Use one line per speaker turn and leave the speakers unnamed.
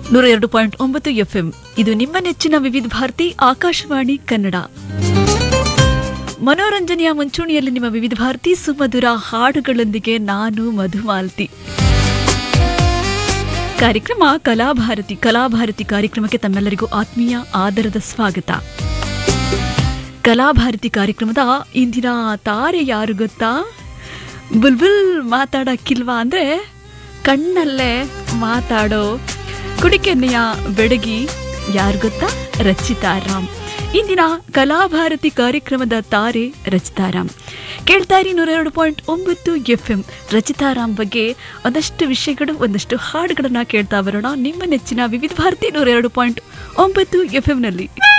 ನೂರ ಎರಡು ಪಾಯಿಂಟ್ ಒಂಬತ್ತು ಎಫ್ಎಂ ಇದು ನಿಮ್ಮ ನೆಚ್ಚಿನ ವಿವಿಧ ಭಾರತಿ ಆಕಾಶವಾಣಿ ಕನ್ನಡ ಮನೋರಂಜನೆಯ ಮುಂಚೂಣಿಯಲ್ಲಿ ನಿಮ್ಮ ವಿವಿಧ ಭಾರತಿ ಸುಮಧುರ ಹಾಡುಗಳೊಂದಿಗೆ ನಾನು ಮಧುಮಾಲ್ತಿ ಕಾರ್ಯಕ್ರಮ ಕಲಾಭಾರತಿ ಕಲಾಭಾರತಿ ಕಾರ್ಯಕ್ರಮಕ್ಕೆ ತಮ್ಮೆಲ್ಲರಿಗೂ ಆತ್ಮೀಯ ಆದರದ ಸ್ವಾಗತ ಕಲಾಭಾರತಿ ಕಾರ್ಯಕ್ರಮದ ಇಂದಿನ ತಾರೆ ಯಾರು ಗೊತ್ತಾ ಬುಲ್ಬುಲ್ ಮಾತಾಡಕ್ಕಿಲ್ವಾ ಅಂದ್ರೆ ಕಣ್ಣಲ್ಲೇ ಮಾತಾಡೋ ಕುಡಿಕೆನ್ನೆಯ ಬೆಡಗಿ ಯಾರು ಗೊತ್ತಾ ರಚಿತಾ ರಾಮ್ ಇಂದಿನ ಕಲಾಭಾರತಿ ಕಾರ್ಯಕ್ರಮದ ತಾರೆ ರಚಿತಾ ರಾಮ್ ಕೇಳ್ತಾ ಇರಿ ನೂರ ಎರಡು ಪಾಯಿಂಟ್ ಒಂಬತ್ತು ಎಫ್ ಎಂ ರಚಿತಾ ರಾಮ್ ಬಗ್ಗೆ ಒಂದಷ್ಟು ವಿಷಯಗಳು ಒಂದಷ್ಟು ಹಾಡುಗಳನ್ನ ಕೇಳ್ತಾ ಬರೋಣ ನಿಮ್ಮ ನೆಚ್ಚಿನ ವಿವಿಧ ಭಾರತಿ ನೂರ ಎರಡು ಪಾಯಿಂಟ್ ಒಂಬತ್ತು ಎಫ್ ನಲ್ಲಿ